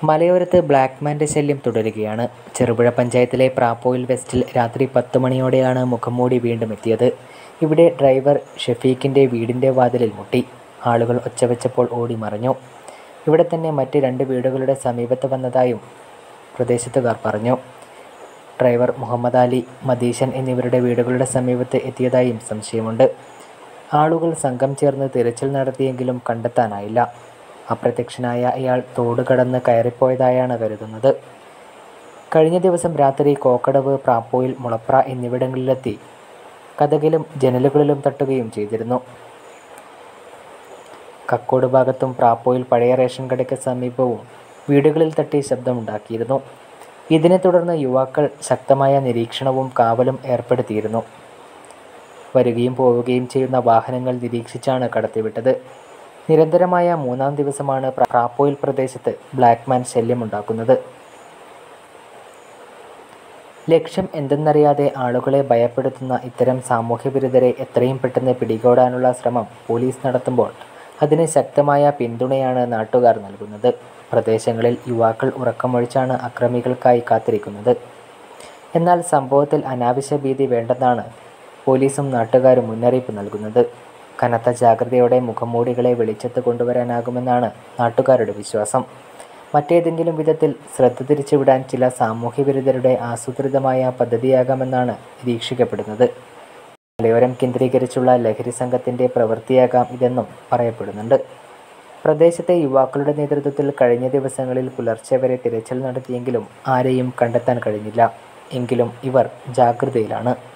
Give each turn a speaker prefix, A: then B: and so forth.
A: മലയോരത്ത് ബ്ലാക്ക്മാൻ്റെ ശല്യം തുടരുകയാണ് ചെറുപുഴ പഞ്ചായത്തിലെ പ്രാപ്പോയിൽ വെസ്റ്റിൽ രാത്രി പത്ത് മണിയോടെയാണ് മുഖംമൂടി വീണ്ടും എത്തിയത് ഇവിടെ ഡ്രൈവർ ഷഫീഖിൻ്റെ വീടിൻ്റെ വാതിലിൽ മുട്ടി ആളുകൾ ഒച്ചവെച്ചപ്പോൾ ഓടി മറഞ്ഞു ഇവിടെ തന്നെ മറ്റ് രണ്ട് വീടുകളുടെ സമീപത്ത് വന്നതായും പ്രദേശത്തുകാർ പറഞ്ഞു ഡ്രൈവർ മുഹമ്മദ് അലി മദീശൻ എന്നിവരുടെ വീടുകളുടെ സമീപത്ത് എത്തിയതായും സംശയമുണ്ട് ആളുകൾ സംഘം ചേർന്ന് തിരച്ചിൽ നടത്തിയെങ്കിലും കണ്ടെത്താനായില്ല അപ്രത്യക്ഷനായ ഇയാൾ തോട് കടന്ന് കയറിപ്പോയതായാണ് കരുതുന്നത് കഴിഞ്ഞ ദിവസം രാത്രി കോക്കടവ് പ്രാപ്പോയിൽ മുളപ്ര എന്നിവിടങ്ങളിലെത്തി കഥകിലും ജനലുകളിലും തട്ടുകയും ചെയ്തിരുന്നു കക്കോട് ഭാഗത്തും പ്രാപ്പോയിൽ പഴയ റേഷൻ കടയ്ക്ക് സമീപവും വീടുകളിൽ തട്ടി ശബ്ദമുണ്ടാക്കിയിരുന്നു ഇതിനെ തുടർന്ന് യുവാക്കൾ ശക്തമായ നിരീക്ഷണവും കാവലും ഏർപ്പെടുത്തിയിരുന്നു വരികയും പോവുകയും ചെയ്യുന്ന വാഹനങ്ങൾ നിരീക്ഷിച്ചാണ് കടത്തിവിട്ടത് നിരന്തരമായ മൂന്നാം ദിവസമാണ് പ്രാപ്പോയിൽ പ്രദേശത്ത് ബ്ലാക്ക്മാൻ ശല്യമുണ്ടാക്കുന്നത് ലക്ഷ്യം എന്തെന്നറിയാതെ ആളുകളെ ഭയപ്പെടുത്തുന്ന ഇത്തരം സാമൂഹ്യവിരുദ്ധരെ എത്രയും പെട്ടെന്ന് പിടികൂടാനുള്ള ശ്രമം പോലീസ് നടത്തുമ്പോൾ അതിന് ശക്തമായ പിന്തുണയാണ് നാട്ടുകാർ നൽകുന്നത് പ്രദേശങ്ങളിൽ യുവാക്കൾ ഉറക്കമൊഴിച്ചാണ് അക്രമികൾക്കായി കാത്തിരിക്കുന്നത് എന്നാൽ സംഭവത്തിൽ അനാവശ്യ ഭീതി വേണ്ടെന്നാണ് പോലീസും നാട്ടുകാരും മുന്നറിയിപ്പ് നൽകുന്നത് കനത്ത ജാഗ്രതയോടെ മുഖംമൂടികളെ വെളിച്ചത്ത് കൊണ്ടുവരാനാകുമെന്നാണ് നാട്ടുകാരുടെ വിശ്വാസം മറ്റേതെങ്കിലും വിധത്തിൽ ശ്രദ്ധ തിരിച്ചുവിടാൻ ചില സാമൂഹ്യവിരുദ്ധരുടെ ആസൂത്രിതമായ പദ്ധതിയാകാമെന്നാണ് നിരീക്ഷിക്കപ്പെടുന്നത് മലയോരം കേന്ദ്രീകരിച്ചുള്ള ലഹരി സംഘത്തിൻ്റെ പ്രവൃത്തിയാകാം ഇതെന്നും പറയപ്പെടുന്നുണ്ട് പ്രദേശത്തെ യുവാക്കളുടെ നേതൃത്വത്തിൽ കഴിഞ്ഞ ദിവസങ്ങളിൽ പുലർച്ചെ വരെ തിരച്ചിൽ നടത്തിയെങ്കിലും ആരെയും കണ്ടെത്താൻ കഴിഞ്ഞില്ല എങ്കിലും ഇവർ ജാഗ്രതയിലാണ്